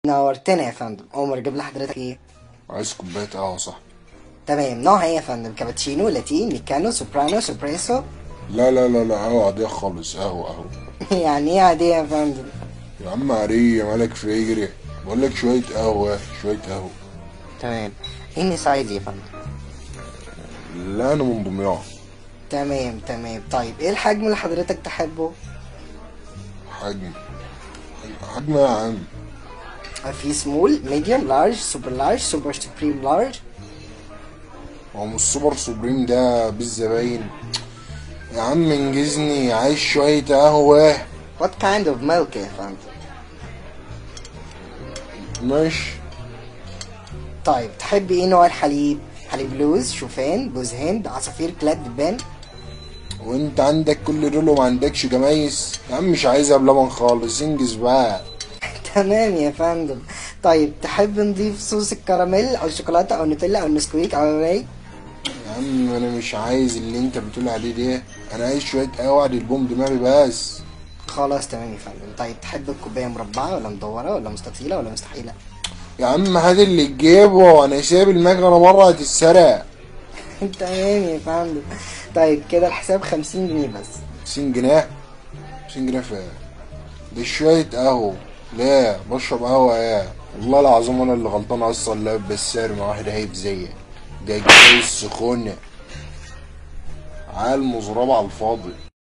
نورتنا يا فندم عمر جاب لحضرتك ايه عايز كوباية قهوة صح تمام نوعها ايه يا فندم كابتشينو لاتين ميكانو سوبرانو سوبريسو لا لا لا لا قهوة عادية خالص قهوة قهوة يعني ايه عادية يا فندم يا عم عرية مالك في اجري بقول لك شوية قهوة شوية قهوة تمام اني سعيد يا فندم لا أنا من دمياط تمام تمام طيب ايه الحجم اللي حضرتك تحبه حجم حجم يا عم في سمول ميديوم لارج سوبر لارج سوبر سوبريم لارج هو مش السوبر سوبريم ده بالزباين يا عم انجزني عايز شوية قهوة what kind of milk يا فندم ماشي طيب تحب ايه نوع الحليب حليب لوز شوفان جوز هند عصافير كلاد دبان وانت عندك كل دول وما عندكش جمايس يا عم مش عايزها بلبن خالص انجز بقى تمام يا فندم طيب تحب نضيف صوص الكراميل او الشوكولاته او نوتيلا او نسكويك او راي يا عم انا مش عايز اللي انت بتقول عليه ده انا عايز شوية قهوة البوم دماغي بس خلاص تمام يا فندم طيب تحب الكوبايه مربعه ولا مدوره ولا مستطيله ولا مستحيله يا عم هات اللي تجيبه انا سايب المكنه بره هتتسرق تمام يا فندم طيب كده الحساب خمسين جنيه بس 50 جنيه 50 جنيه في ده شويه قهوه لا بشرب قهوه ايه والله العظيم انا اللي غلطان اصلا لا بالسعر مع واحد هايب زيك ده جاي السخونه عيال مزربه على الفاضي